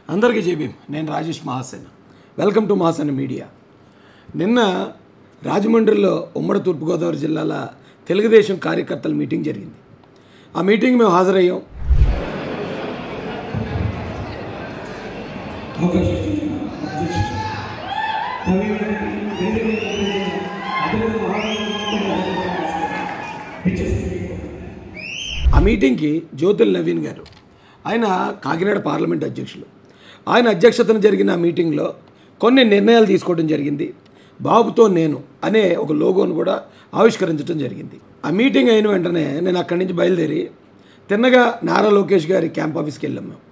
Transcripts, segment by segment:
అందరికీ జేబీం నేను Rajesh Mahasen welcome to Mahasen media నిన్న రాజమండ్రిలో ఉమ్మడి తూర్పుగోదావరి జిల్లాల తెలుగుదేశం కార్యకర్తల మీటింగ్ జరిగింది ఆ మీటింగ్ మేము హాజరయ్యాం ఆ మీటింగ్కి జ్యోతుల్ నవీన్ గారు ఆయన కాకినాడ పార్లమెంట్ అధ్యక్షులు ఆయన అధ్యక్షతన జరిగిన ఆ మీటింగ్లో కొన్ని నిర్ణయాలు తీసుకోవడం జరిగింది బాబుతో నేను అనే ఒక లోగోను కూడా ఆవిష్కరించడం జరిగింది ఆ మీటింగ్ అయిన వెంటనే నేను అక్కడి నుంచి బయలుదేరి తిన్నగా నారా లోకేష్ గారి క్యాంప్ ఆఫీస్కి వెళ్ళాం మేము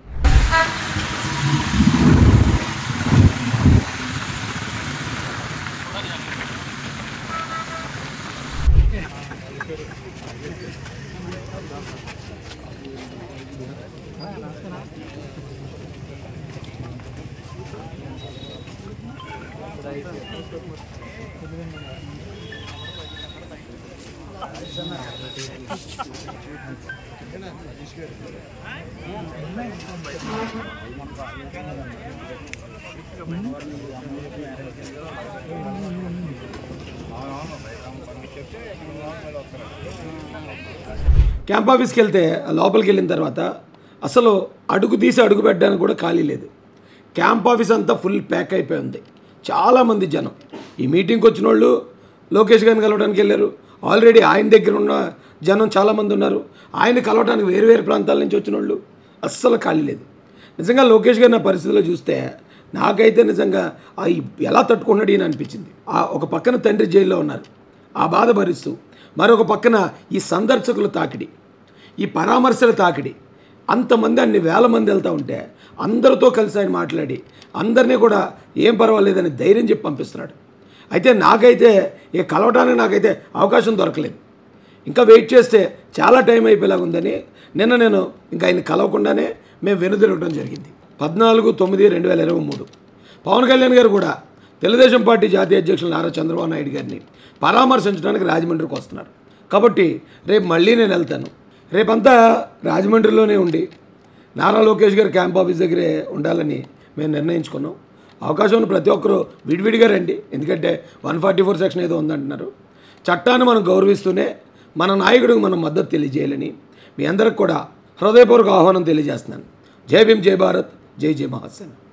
క్యాంప్ ఆఫీస్కి వెళ్తే ఆ లోపలికి వెళ్ళిన తర్వాత అసలు అడుగు తీసి అడుగు పెట్టడానికి కూడా ఖాళీ లేదు క్యాంప్ ఆఫీస్ అంతా ఫుల్ ప్యాక్ అయిపోయి ఉంది చాలామంది జనం ఈ మీటింగ్కి వచ్చిన వాళ్ళు లోకేష్ గారిని కలవడానికి వెళ్ళారు ఆల్రెడీ ఆయన దగ్గర ఉన్న జనం చాలామంది ఉన్నారు ఆయన కలవడానికి వేరు వేరు ప్రాంతాల నుంచి వచ్చిన వాళ్ళు అస్సలు ఖాళీ లేదు నిజంగా లోకేష్ గారి నా పరిస్థితిలో చూస్తే నాకైతే నిజంగా ఆ ఈ ఎలా తట్టుకున్నాడు ఈయన అనిపించింది ఆ ఒక పక్కన తండ్రి జైల్లో ఉన్నారు ఆ బాధ భరిస్తూ మరొక పక్కన ఈ సందర్శకుల తాకిడి ఈ పరామర్శల తాకిడి అంతమంది అన్ని వేల మంది వెళ్తూ ఉంటే అందరితో కలిసి ఆయన మాట్లాడి అందరినీ కూడా ఏం పర్వాలేదని ధైర్యం చెప్పి పంపిస్తున్నాడు అయితే నాకైతే ఇక కలవడానికి నాకైతే అవకాశం దొరకలేదు ఇంకా వెయిట్ చేస్తే చాలా టైం అయిపోయేలాగా ఉందని నిన్న నేను ఇంకా ఆయన కలవకుండానే మేము వెనుదిరగడం జరిగింది పద్నాలుగు తొమ్మిది రెండు వేల ఇరవై మూడు పవన్ కళ్యాణ్ గారు కూడా తెలుగుదేశం పార్టీ జాతీయ అధ్యక్షులు నారా చంద్రబాబు నాయుడు గారిని పరామర్శించడానికి రాజమండ్రికి వస్తున్నారు కాబట్టి రేపు మళ్ళీ నేను వెళ్తాను రేపంతా రాజమండ్రిలోనే ఉండి నారా లోకేష్ గారి క్యాంప్ ఆఫీస్ దగ్గరే ఉండాలని మేము నిర్ణయించుకున్నాం అవకాశం ఉన్న ప్రతి ఒక్కరూ విడివిడిగా రండి ఎందుకంటే వన్ ఫార్టీ ఫోర్ సెక్షన్ ఏదో ఉందంటున్నారు చట్టాన్ని మనం గౌరవిస్తూనే మన నాయకుడికి మనం మద్దతు తెలియజేయాలని మీ అందరికి కూడా హృదయపూర్వక ఆహ్వానం తెలియజేస్తున్నాను జై భీమ్ జై భారత్ జై జై మహాసేన